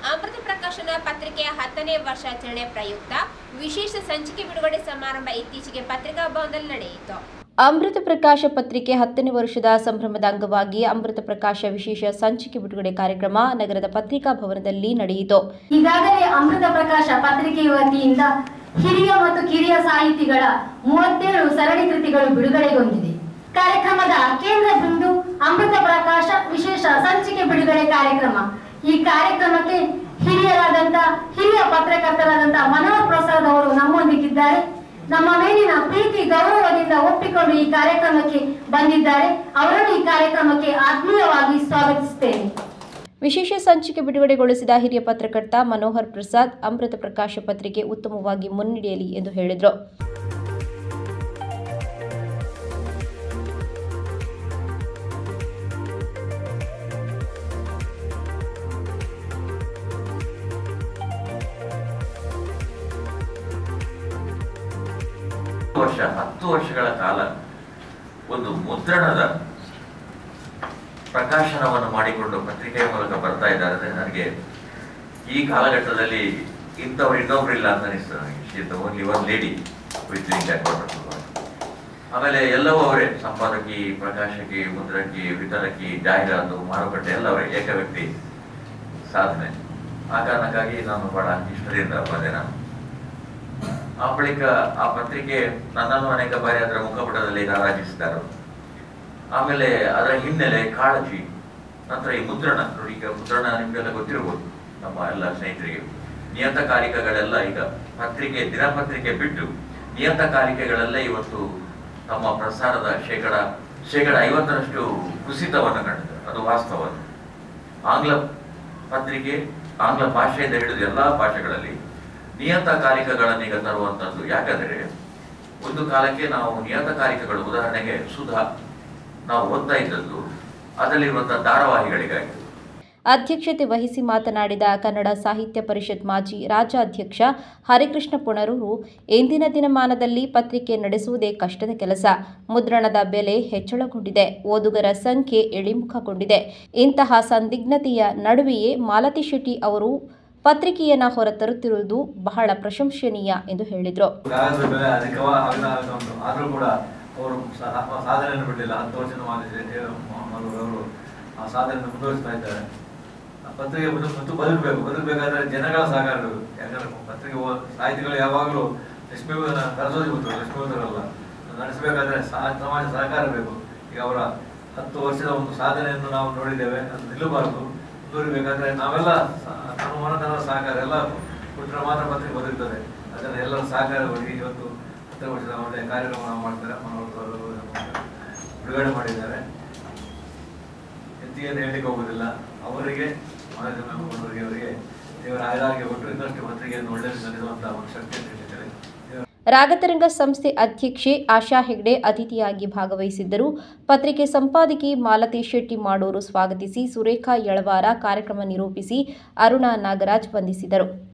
ಅಮೃತ ಪ್ರಕಾಶನ ಪತ್ರಿಕೆಯ ಹತ್ತನೇ ವರ್ಷಾಚರಣೆ ಪ್ರಯುಕ್ತ ವಿಶೇಷ ಸಂಚಿಕೆ ಬಿಡುಗಡೆ ಸಮಾರಂಭ ಇತ್ತೀಚೆಗೆ ಪತ್ರಿಕಾ ಭವನದಲ್ಲಿ ನಡೆಯಿತು ಅಮೃತ ಪ್ರಕಾಶ ಪತ್ರಿಕೆ ಹತ್ತನೇ ವರ್ಷದ ಸಂಭ್ರಮದ ಅಂಗವಾಗಿ ಅಮೃತ ಪ್ರಕಾಶ ವಿಶೇಷ ಸಂಚಿಕೆ ಬಿಡುಗಡೆ ಕಾರ್ಯಕ್ರಮ ನಗರದ ಪತ್ರಿಕಾ ಭವನದಲ್ಲಿ ನಡೆಯಿತು ಈಗಾಗಲೇ ಅಮೃತ ಪ್ರಕಾಶ ಪತ್ರಿಕೆಯ ವತಿಯಿಂದ ಹಿರಿಯ ಮತ್ತು ಕಿರಿಯ ಸಾಹಿತಿಗಳ ಮೂವತ್ತೇಳು ಸರಣಿ ಕೃತಿಗಳು ಬಿಡುಗಡೆಗೊಂಡಿದೆ ಕಾರ್ಯಕ್ರಮದ ಕೇಂದ್ರ ಬಿಂದು ಅಮೃತ ಪ್ರಕಾಶ ವಿಶೇಷ ಸಂಚಿಕೆ ಬಿಡುಗಡೆ ಕಾರ್ಯಕ್ರಮ ಈ ಕಾರ್ಯಕ್ರಮಕ್ಕೆ ಹಿರಿಯರಾದಂತ ಹಿರಿಯ ಪತ್ರಕರ್ತರಾದಂತ ಮನೋಹರ್ ಪ್ರಸಾದ್ ಅವರು ನಮ್ಮೊಂದಿಗಿದ್ದಾರೆ ನಮ್ಮ ಮೇಲಿನ ಪ್ರೀತಿ ಗೌರವದಿಂದ ಒಪ್ಪಿಕೊಂಡು ಈ ಕಾರ್ಯಕ್ರಮಕ್ಕೆ ಬಂದಿದ್ದಾರೆ ಅವರನ್ನು ಈ ಕಾರ್ಯಕ್ರಮಕ್ಕೆ ಆತ್ಮೀಯವಾಗಿ ಸ್ವಾಗತಿಸುತ್ತೇನೆ ವಿಶೇಷ ಸಂಚಿಕೆ ಬಿಡುಗಡೆಗೊಳಿಸಿದ ಹಿರಿಯ ಪತ್ರಕರ್ತ ಮನೋಹರ್ ಪ್ರಸಾದ್ ಅಮೃತ ಪ್ರಕಾಶ ಪತ್ರಿಕೆ ಉತ್ತಮವಾಗಿ ಮುನ್ನಡೆಯಲಿ ಎಂದು ಹೇಳಿದರು ವರ್ಷ ಹತ್ತು ವರ್ಷಗಳ ಕಾಲ ಒಂದು ಮುದ್ರಣದ ಪ್ರಕಾಶನವನ್ನು ಮಾಡಿಕೊಂಡು ಪತ್ರಿಕೆಯ ಮೂಲಕ ಬರ್ತಾ ಇದ್ದಾರೆ ಅಂದ್ರೆ ನನಗೆ ಈ ಕಾಲಘಟ್ಟದಲ್ಲಿ ಇಂಥವ್ರು ಇನ್ನೊಬ್ರು ಇಲ್ಲ ಅಂತ ಅನಿಸ್ತದೆ ನನಗೆ ಶೀತ ಓನ್ಲಿ ಒನ್ ಲೇಡಿ ವಿತ್ ಆಮೇಲೆ ಎಲ್ಲವೂ ಅವರೇ ಸಂಪಾದಕಿ ಪ್ರಕಾಶಕಿ ಮುದ್ರಕಿ ವಿತರಕಿ ಜಾಹೀರಾತು ಮಾರುಕಟ್ಟೆ ಎಲ್ಲ ಅವರೇ ಏಕ ವ್ಯಕ್ತಿ ಸಾಧನೆ ಆ ಕಾರಣಕ್ಕಾಗಿ ನಾನು ಬಹಳ ಇಷ್ಟದಿಂದ ಬಂದೆ ನಾನು ಆ ಬಳಿಕ ಆ ಪತ್ರಿಕೆ ನನ್ನನ್ನು ಅನೇಕ ಬಾರಿ ಅದರ ಮುಖಪುಟದಲ್ಲಿ ರಾರಾಜಿಸಿದರು ಆಮೇಲೆ ಅದರ ಹಿನ್ನೆಲೆ ಕಾಳಜಿ ನಂತರ ಈ ಮುದ್ರಣ ನೋಡಿ ಈಗ ಮುದ್ರಣ ನಿಮ್ಗೆಲ್ಲ ಗೊತ್ತಿರಬಹುದು ನಮ್ಮ ಎಲ್ಲ ಸ್ನೇಹಿತರಿಗೆ ನಿಯತಕಾಲಿಕಗಳೆಲ್ಲ ಈಗ ಪತ್ರಿಕೆ ದಿನಪತ್ರಿಕೆ ಬಿಟ್ಟು ನಿಯತಕಾಲಿಕೆಗಳೆಲ್ಲ ಇವತ್ತು ತಮ್ಮ ಪ್ರಸಾರದ ಶೇಕಡ ಶೇಕಡ ಐವತ್ತರಷ್ಟು ಕುಸಿತವನ್ನು ಕಂಡಿದೆ ಅದು ವಾಸ್ತವ ಅದು. ಆಂಗ್ಲ ಪತ್ರಿಕೆ ಆಂಗ್ಲ ಭಾಷೆಯಿಂದ ಹಿಡಿದು ಎಲ್ಲಾ ಭಾಷೆಗಳಲ್ಲಿ ನಿಯತಕಾಲಿಕಗಳನ್ನು ಈಗ ತರುವಂತದ್ದು ಯಾಕಂದ್ರೆ ಒಂದು ಕಾಲಕ್ಕೆ ನಾವು ನಿಯತಕಾಲಿಕಗಳು ಉದಾಹರಣೆಗೆ ಸುಧಾ ನಾವು ಓದ್ತಾ ಇದ್ದದ್ದು ಅದರಲ್ಲಿರುವಂತಹ ಧಾರಾವಾಹಿಗಳಿಗಾಗಿ ಅಧ್ಯಕ್ಷತೆ ವಹಿಸಿ ಮಾತನಾಡಿದ ಕನ್ನಡ ಸಾಹಿತ್ಯ ಪರಿಷತ್ ಮಾಜಿ ರಾಜ್ಯಾಧ್ಯಕ್ಷ ಹರಿಕೃಷ್ಣ ಪುಣರೂರು ಇಂದಿನ ದಿನಮಾನದಲ್ಲಿ ಪತ್ರಿಕೆ ನಡೆಸುವುದೇ ಕಷ್ಟದ ಕೆಲಸ ಮುದ್ರಣದ ಬೆಲೆ ಹೆಚ್ಚಳಗೊಂಡಿದೆ ಓದುಗರ ಸಂಖ್ಯೆ ಇಳಿಮುಖಗೊಂಡಿದೆ ಇಂತಹ ಸಂದಿಗ್ಧತೆಯ ನಡುವೆಯೇ ಮಾಲತಿ ಶೆಟ್ಟಿ ಅವರು ಪತ್ರಿಕೆಯನ್ನ ಹೊರತರುತ್ತಿರುವುದು ಬಹಳ ಪ್ರಶಂಸನೀಯ ಎಂದು ಹೇಳಿದರು ಕಾಗದದ ಬೆಲೆ ಅಧಿಕವಾಗಿ ಉಂಟು ಆದರೂ ಕೂಡ ಅವರು ಸಾ- ಸಾಧನೆಯನ್ನು ಬಿಡಲಿಲ್ಲ ಹತ್ತು ವರ್ಷದ ಮಾಲಿನ್ಯ ಅವರು ಆ ಸಾಧನೆಯನ್ನು ಮುಂದುವರಿಸ್ತಾ ಇದ್ದಾರೆ ಆ ಪತ್ರಿಕೆ ಮುಂದೆ ಮತ್ತು ಬದುಕಬೇಕು ಬದುಕಬೇಕಾದ್ರೆ ಜನಗಳ ಸಹಕಾರ ಬೇಕು ಯಾಕಂದ್ರೆ ಪತ್ರಿಕೆ ಓ- ಸಾಹಿತಿಗಳು ಯಾವಾಗಲೂ ಲಕ್ಷ್ಮೀ ಕರೆಸೋದು ಗೊತ್ತು ಲಕ್ಷ್ಮೀವರಲ್ಲ ನಡೆಸಬೇಕಾದ್ರೆ ಸಾ- ಸಮಾಜ ಸಹಕಾರ ಬೇಕು ಈಗ ಅವರ ಹತ್ತು ವರ್ಷದ ಒಂದು ಸಾಧನೆಯನ್ನು ನಾವು ನೋಡಿದ್ದೇವೆ ಅದು ನಿಲ್ಲಬಾರದು ಮುಂದುವರಿಬೇಕಾದ್ರೆ ನಾವೆಲ್ಲ ಸ- ನಮ್ಮ ಮನದ ಸಹಕಾರ ಎಲ್ಲ ಕೊಟ್ಟರೆ ಮಾತ್ರ ಪತ್ರಿಕೆ ಬದುಕ್ತದೆ ಅದನ್ನ ಎಲ್ಲರ ಸಹಕಾರ ಕೊಡಿ ಇವತ್ತು ಹತ್ತು ವರ್ಷದ ಒಳ್ಳೆಯ ಕಾರ್ಯಕ್ರಮ ನಾವು ಮಾಡ್ತಾರೆ ಮನೋಹರ್ ಅವರು ಬಿಡುಗಡೆ ಮಾಡಿದ್ದಾರೆ ಹೆಚ್ಚಿಗೆ ಹೇಳಲಿಕ್ಕೆ ಹೋಗುದಿಲ್ಲ ಅವರಿಗೆ ಮಾನವ ಅವರಿಗೆ ಅವರಿಗೆ ದೇವರ ಆಯುರಾಗಿ ಕೊಟ್ಟು ಇನ್ನಷ್ಟು ಪತ್ರಿಕೆಯನ್ನು ಒಳ್ಳೆಯ ನಡೆಸುವಂತಹ ಒಂದು ಶಕ್ತಿಯನ್ನು ನೀಡಿದ್ದಾರೆ ದೇವರ ರಾಗತರಂಗ ಸಂಸ್ಥೆ ಅಧ್ಯಕ್ಷೆ ಆಶಾ ಹೆಗ್ಡೆ ಅತಿಥಿಯಾಗಿ ಭಾಗವಹಿಸಿದ್ದರು ಪತ್ರಿಕೆ ಸಂಪಾದಕಿ ಮಾಲತಿ ಶೆಟ್ಟಿ ಮಾಡೂರು ಸ್ವಾಗತಿಸಿ ಸುರೇಖಾ ಯಳವಾರ ಕಾರ್ಯಕ್ರಮ ನಿರೂಪಿಸಿ ಅರುಣಾ ನಾಗರಾಜ್ ವಂದಿಸಿದರು